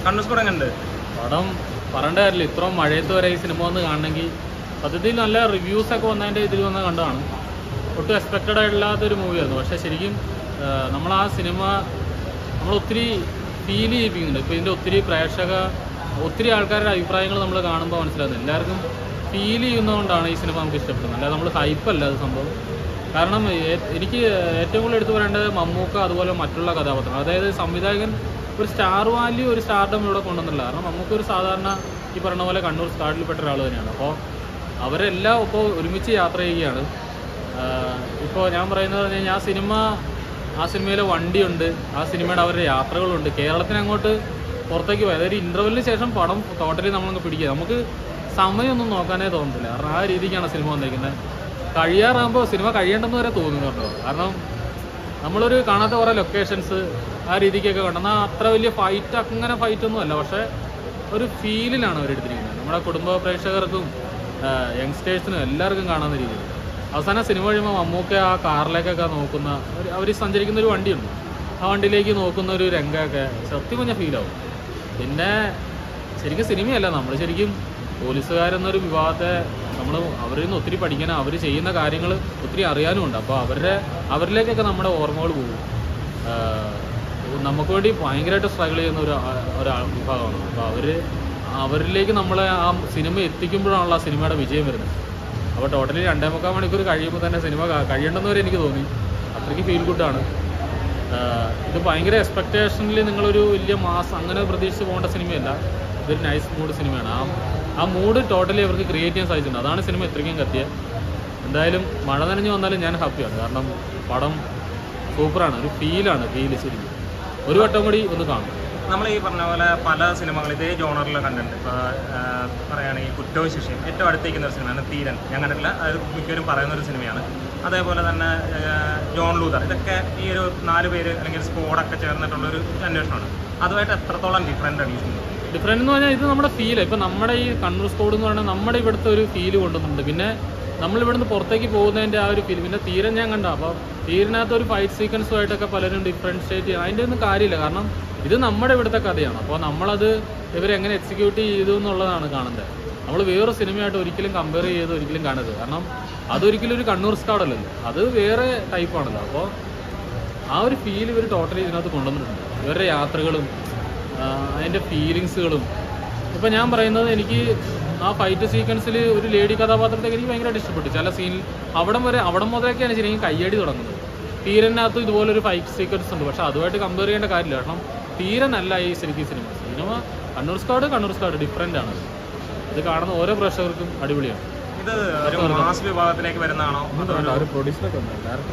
Kannur squad എങ്ങനെ പടം പറയേണ്ട കാര്യമില്ല ഇത്രയും മഴയത്ത് വരെ ഈ സിനിമ വന്ന് കാണണമെങ്കിൽ സത്യത്തിൽ നല്ല റിവ്യൂസ് ഒക്കെ വന്നതിൻ്റെ ഇതിൽ വന്ന് കണ്ടതാണ് ഒട്ടും എക്സ്പെക്റ്റഡ് ആയിട്ടില്ലാത്തൊരു മൂവിയായിരുന്നു പക്ഷേ ശരിക്കും നമ്മൾ ആ സിനിമ നമ്മൾ ഒത്തിരി ഫീൽ ചെയ്യിപ്പിക്കുന്നുണ്ട് ഇപ്പോൾ ഇതിൻ്റെ ഒത്തിരി പ്രേക്ഷക ഒത്തിരി ആൾക്കാരുടെ അഭിപ്രായങ്ങൾ നമ്മൾ കാണുമ്പോൾ മനസ്സിലാകുന്നത് എല്ലാവർക്കും ഫീൽ ചെയ്യുന്നതുകൊണ്ടാണ് ഈ സിനിമ നമുക്ക് ഇഷ്ടപ്പെടുന്നത് അല്ലാതെ നമ്മൾ ഹൈപ്പല്ല അത് സംഭവം കാരണം ഏ- എനിക്ക് ഏറ്റവും കൂടുതൽ എടുത്തു പറയേണ്ടത് മമ്മൂക്ക അതുപോലെ മറ്റുള്ള കഥാപാത്രങ്ങൾ അതായത് സംവിധായകൻ ഒരു സ്റ്റാർ വാല്യൂ ഒരു സ്റ്റാർഡം ഇവിടെ കൊണ്ടുവന്നില്ല കാരണം മമ്മൂക്ക ഒരു സാധാരണ ഈ പറഞ്ഞ പോലെ കണ്ണൂർ സ്കാഡിൽപ്പെട്ട ഒരാൾ തന്നെയാണ് അപ്പോൾ അവരെല്ലാം ഇപ്പോൾ ഒരുമിച്ച് യാത്ര ചെയ്യുകയാണ് ഇപ്പോൾ ഞാൻ പറയുന്നത് പറഞ്ഞു കഴിഞ്ഞാൽ ആ സിനിമ ആ സിനിമയിലെ വണ്ടിയുണ്ട് ആ സിനിമയുടെ അവരുടെ യാത്രകളുണ്ട് കേരളത്തിന് അങ്ങോട്ട് പുറത്തേക്ക് പോയി അതായത് ഇൻ്റർവെല്ലിന് ശേഷം പടം ടോട്ടലി നമ്മളങ്ങ് പിടിക്കുക നമുക്ക് സമയമൊന്നും നോക്കാനേ തോന്നുന്നില്ല കാരണം ആ രീതിക്കാണ് സിനിമ വന്നിരിക്കുന്നത് കഴിയാറാകുമ്പോൾ സിനിമ കഴിയേണ്ടെന്ന് വരെ തോന്നുന്നു കേട്ടോ കാരണം നമ്മളൊരു കാണാത്ത കുറേ ലൊക്കേഷൻസ് ആ രീതിക്കൊക്കെ കണ്ടു എന്നാൽ അത്ര വലിയ ഫൈറ്റ് അങ്ങനെ ഫൈറ്റ് ഒന്നും അല്ല പക്ഷേ ഒരു ഫീലിലാണ് അവർ എടുത്തിരിക്കുന്നത് നമ്മുടെ കുടുംബ പ്രേക്ഷകർക്കും യങ്സ്റ്റേഴ്സിനും എല്ലാവർക്കും കാണാവുന്ന രീതിയിൽ അവസാനം സിനിമ കഴിയുമ്പോൾ മമ്മൂക്ക ആ കാറിലേക്കൊക്കെ നോക്കുന്ന അവർ സഞ്ചരിക്കുന്ന ഒരു വണ്ടിയുണ്ട് ആ വണ്ടിയിലേക്ക് നോക്കുന്ന ഒരു രംഗമൊക്കെ സത്യം പറഞ്ഞാൽ ഫീലാവും പിന്നെ ശരിക്കും സിനിമയല്ല നമ്മൾ ശരിക്കും പോലീസുകാരെന്നൊരു വിഭാഗത്തെ നമ്മൾ അവരിൽ നിന്ന് ഒത്തിരി പഠിക്കാനും അവർ ചെയ്യുന്ന കാര്യങ്ങൾ ഒത്തിരി അറിയാനും ഉണ്ട് അപ്പോൾ അവരുടെ അവരിലേക്കൊക്കെ നമ്മുടെ ഓർമ്മകൾ പോകും ആഹ് നമുക്ക് വേണ്ടി ഭയങ്കരമായിട്ട് സ്ട്രഗിൾ ചെയ്യുന്ന ഒരു ആ- ഒരാൾ വിഭാഗമാണ് അപ്പോൾ അവർ അവരിലേക്ക് നമ്മളെ ആ സിനിമ എത്തിക്കുമ്പോഴാണല്ലോ ആ സിനിമയുടെ വിജയം വരുന്നത് അപ്പോൾ ടോട്ടലി രണ്ടേ മുക്കാൽ മണിക്കൂർ കഴിയുമ്പോൾ തന്നെ സിനിമ ക- കഴിയണ്ടെന്ന് വരെ എനിക്ക് തോന്നി അത്രയ്ക്ക് ഫീൽ ഗുഡാണ് ഇത് ഭയങ്കര എക്സ്പെക്ടേഷനിൽ നിങ്ങളൊരു വലിയ മാസം അങ്ങനെ പ്രതീക്ഷിച്ച് പോകേണ്ട സിനിമയല്ല ഇതൊരു നൈസ് മൂഡ് സിനിമയാണ് ആ ആ മൂഡ് ടോട്ടലി അവർക്ക് ക്രിയേറ്റ് ചെയ്യാൻ സാധിച്ചിട്ടുണ്ട് അതാണ് സിനിമ ഇത്രയ്ക്കും കത്തിയത് എന്തായാലും മഴ നനഞ്ഞു വന്നാലും ഞാൻ ഹാപ്പിയാണ് കാരണം പടം സൂപ്പറാണ് ഒരു ഫീലാണ് ഫീല് ശരിക്കും ഒരു വട്ടം കൂടി ഒന്ന് കാണും നമ്മൾ ഈ പറഞ്ഞ പോലെ പല സിനിമകൾ ഇതേ ജോണറിൽ കണ്ടിട്ടുണ്ട് ഇപ്പോൾ പറയുകയാണെങ്കിൽ കുറ്റവും ശിക്ഷയും ഏറ്റവും അടുത്തേക്കുന്ന ഒരു സിനിമയാണ് തീരൻ ഞാൻ കണ്ടിട്ടില്ല അത് മിക്കവരും പറയുന്ന ഒരു സിനിമയാണ് അതേപോലെ തന്നെ ആ, ജോൺ ലൂതർ ഇതൊക്കെ ഈ ഒരു നാല് പേര് അല്ലെങ്കിൽ സ്ക്വാഡൊക്കെ ചേർന്നിട്ടുള്ള ഒരു അന്വേഷണമാണ് അതുമായിട്ട് എത്രത്തോളം ഡിഫറൻ്റ് ആണ് ഈ സിനിമ ഡിഫറെൻ്റ് എന്ന് പറഞ്ഞാൽ ഇത് നമ്മുടെ ഫീൽ ഇപ്പം നമ്മുടെ ഈ കണ്ണൂർ സ്കോഡ് എന്ന് പറയുന്നത് നമ്മുടെ ഇവിടുത്തെ ഒരു ഫീല് കൊണ്ടുവന്നിട്ടുണ്ട് പിന്നെ നമ്മൾ ഇവിടുന്ന് പുറത്തേക്ക് പോകുന്നതിൻ്റെ ആ ഒരു ഫീൽ പിന്നെ തീരം ഞാൻ കണ്ട അപ്പോൾ തീരിനകത്ത് ഒരു ഫൈറ്റ് സീക്വൻസുമായിട്ടൊക്കെ പലരും ഡിഫറൻഷിയേറ്റ് ചെയ്യും അതിൻ്റെ ഒന്നും കാര്യമില്ല കാരണം ഇത് നമ്മുടെ ഇവിടുത്തെ കഥയാണ് അപ്പോൾ നമ്മളത് ഇവരെങ്ങനെ എക്സിക്യൂട്ട് ചെയ്തു എന്നുള്ളതാണ് കാണുന്നത് നമ്മൾ വേറെ സിനിമയായിട്ട് ഒരിക്കലും കമ്പയർ ചെയ്ത് ഒരിക്കലും കാണരുത് കാരണം അതൊരിക്കലും ഒരു കണ്ണൂർ സ്കാഡല്ലല്ലോ അത് വേറെ ടൈപ്പാണല്ലോ അപ്പോൾ ആ ഒരു ഫീൽ ഇവർ ടോട്ടലി ഇതിനകത്ത് കൊണ്ടുവന്നിട്ടുണ്ട് ഇവരുടെ യാത്രകളും ആ, അതിൻ്റെ ഫീലിങ്സുകളും ഇപ്പം ഞാൻ പറയുന്നത് എനിക്ക് ആ ഫൈറ്റ് സീക്വൻസിൽ ഒരു ലേഡി കഥാപാത്രത്തെ എനിക്ക് ഭയങ്കരമായിട്ട് ഇഷ്ടപ്പെട്ടു ചില സീനിൽ അവിടം വരെ അവിടം മുതലൊക്കെയാണ് ശരിക്കും കയ്യടി തുടങ്ങുന്നത് തീരനകത്ത് ഇതുപോലൊരു ഫൈറ്റ് സീക്വൻസ് ഉണ്ട് പക്ഷെ അതുമായിട്ട് കമ്പയർ ചെയ്യേണ്ട കാര്യമില്ല കാരണം തീരനല്ല ഈ ശരിക്കും cinema cinema Kannur squad Kannur squad different ആണ് ഇത് കാണുന്ന ഓരോ പ്രേക്ഷകർക്കും അടിപൊളിയാണ് ഇത് ഒരു മാസ് വിഭാഗത്തിലേക്ക് വരുന്നതാണോ അതോ ഒരു പ്രൊഡ്യൂസറൊക്കെ ഉണ്ട്